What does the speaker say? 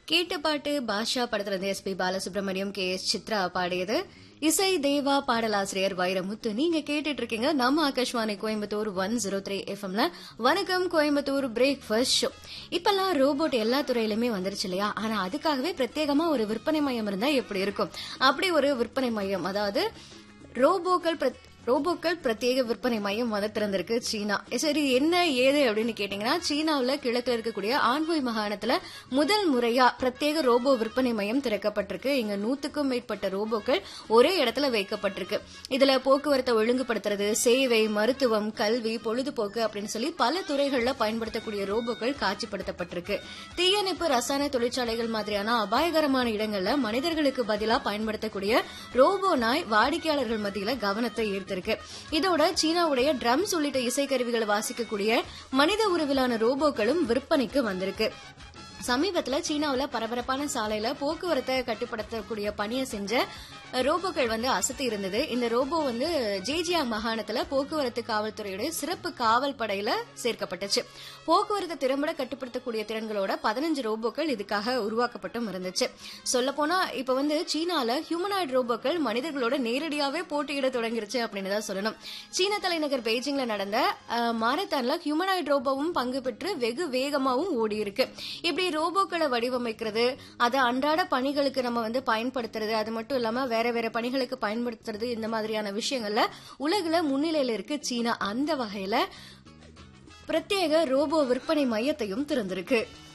கேட்ட பாட்டு பாஷா படத்துல இருந்து S P Balasubrahmanyam K S Chithra பாடியது இசை தேவா பாடலாசிரியர் வைரமுத்து நீங்க கேட்டுட்டு இருக்கீங்க நம்ம Akashvani Coimbatore one zero three எஃப்எம்ல வணக்கம் கோயம்புத்தூர் பிரேக்ஃபாஸ்ட் ஷோ இப்பெல்லாம் ரோபோட் எல்லா துறையிலுமே வந்துருச்சு இல்லையா ஆனா அதுக்காகவே பிரத்யேகமா ஒரு விற்பனை மையம் இருந்தா எப்படி இருக்கும் அப்படி ஒரு விற்பனை மையம் அதாவது ரோபோக்கள் பிரத்- ரோபோக்கள் பிரத்யேக விற்பனை மையம் வந்து திறந்திருக்கு சீனா சரி என்ன ஏது அப்படின்னு கேட்டீங்கன்னா சீனாவுல கிழக்குல இருக்கக்கூடிய ஆன்ஹுய் மாகாணத்துல முதல் முறையா பிரத்யேக ரோபோ விற்பனை மையம் திறக்கப்பட்டிருக்கு இங்க நூத்துக்கும் மேற்பட்ட ரோபோக்கள் ஒரே இடத்துல வைக்கப்பட்டிருக்கு இதுல போக்குவரத்தை ஒழுங்குபடுத்துறது சேவை மருத்துவம் கல்வி பொழுதுபோக்கு அப்படின்னு சொல்லி பல துறைகள்ல பயன்படுத்தக்கூடிய ரோபோக்கள் காட்சிப்படுத்தப்பட்டிருக்கு தீயணைப்பு ரசாயன தொழிற்சாலைகள் மாதிரியான அபாயகரமான இடங்கள்ல மனிதர்களுக்கு பதிலா பயன்படுத்தக்கூடிய ரோபோ நாய் வாடிக்கையாளர்கள் மத்தியில கவனத்தை ஈர்த்திருக்கு இதோட சீனாவுடைய ட்ரம்ஸ் உள்ளிட்ட இசைக்கருவிகளை வாசிக்கக்கூடிய மனித உருவிலான ரோபோக்களும் விற்பனைக்கு வந்திருக்கு சமீபத்துல சீனாவுல பரபரப்பான சாலையில போக்குவரத்தை கட்டுப்படுத்தக்கூடிய பணியை செஞ்ச ரோபோக்கள் வந்து அசத்தி இருந்தது இந்த ரோபோ வந்து ஜேஜியாங் மாகாணத்துல போக்குவரத்து காவல்துறையுடைய சிறப்பு காவல் படையில சேர்க்கப்பட்டுச்சு போக்குவரத்து திறம்பட கட்டுப்படுத்தக்கூடிய திறன்களோட பதினஞ்சு ரோபோக்கள் இதுக்காக உருவாக்கப்பட்டும் இருந்துச்சு சொல்ல போனா இப்ப வந்து சீனால ஹியூமனாய்டு ரோபோக்கள் மனிதர்களோட நேரடியாவே போட்டியிட தொடங்கிருச்சு அப்படின்னு தான் சொல்லணும் சீன தலைநகர் பெய்ஜிங்ல நடந்த அஹ், மாரத்தான்ல ஹியூமனாய்டு ரோபோவும் பங்கு பெற்று வெகு வேகமாவும் ஓடி இருக்கு இப்படி ரோபோக்களை வடிவமைக்கிறது அதை அன்றாட பணிகளுக்கு நம்ம வந்து பயன்படுத்துறது அது மட்டும் இல்லாம வேற வேற பணிகளுக்கு பயன்படுத்துறது இந்த மாதிரியான விஷயங்கள்ல உலகுல முன்னிலையில இருக்கு சீனா அந்த வகையில பிரத்யேக ரோபோ விற்பனை மையத்தையும் திறந்திருக்கு